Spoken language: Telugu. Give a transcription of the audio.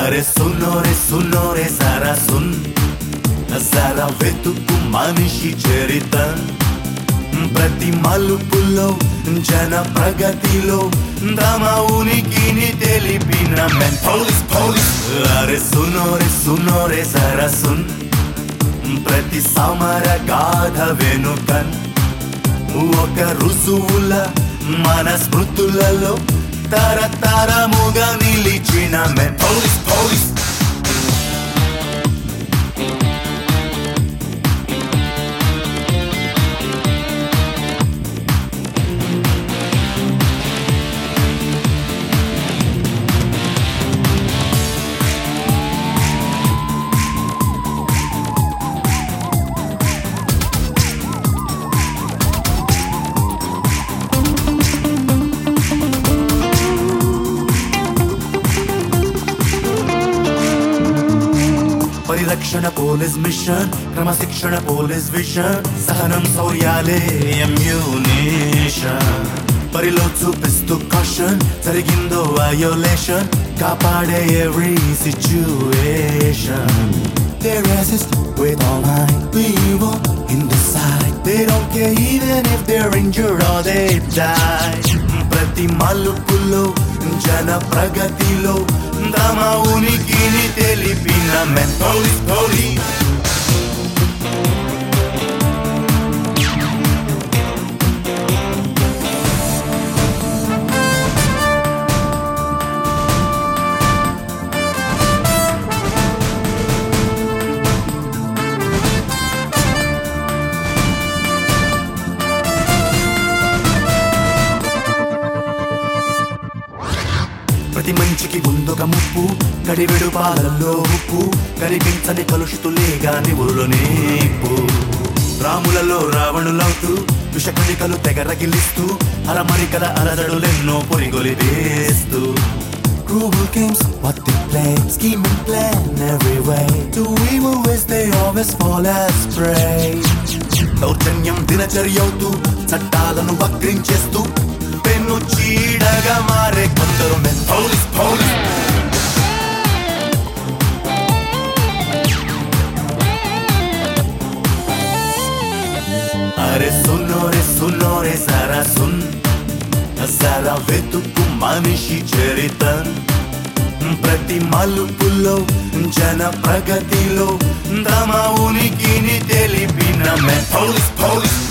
అరే సున్నోరే సున్నోరే సారా సున్ సారా వెతుకు మనిషి చరిత ప్రతి మలుపులో జన ప్రగతిలో తమ ఉనికిని తెలిపిన మెన్ పోలీస్ పోలీస్ అరే సునోరే సునోరే సారా సున్ ప్రతి సమర గాథ వెనుకన్ ఒక రుసువుల మన స్మృతులలో తరతరముగా నిలిచిన మెన్ పోలీస్ పోలీస్ పరిరక్షణ పోలీస్ మిషన్ క్రమశిక్షణ పోలీస్ విషన్ సహనం శౌర్యాలే ఎమ్యూనేషన్ పరిలో చూపిస్తూ కాషన్ జరిగిందో వయోలేషన్ కాపాడే every situation They resist with all might. We walk in the side. They don't care even if they're injured or they die. ప్రతి మలుపులో జన ప్రగతిలో తమ ఉనికిని తెలిపిన మెన్ పోలీస్ పోలీస్ ప్రతి మంచికి ముందొక ముప్పు కడివెడు పాలల్లో ఉప్పు కనిపించని కలుషితులే గాని ఊరులో నీపు రాములలో రావణులవుతూ విషకణికలు తెగరగిలిస్తూ అరమరికల అలజడులెన్నో పొరిగొలి వేస్తూ Cruel games, what they play, scheme and plan every way. To evil ways they always fall as prey. దౌర్జన్యం దినచర్యవుతూ చట్టాలను వక్రించేస్తూ పెన్ను చీడగా మారే కొందరు మెన్ పోలీస్ పోలీస్ అరే సున్నోరే సున్నోరే సారా సున్ సారా వెతుకు మనిషి చరిత ప్రతి మలుపులో జన ప్రగతిలో తమ ఉనికిని తెలిపిన మెన్ పోలీస్ పోలీస్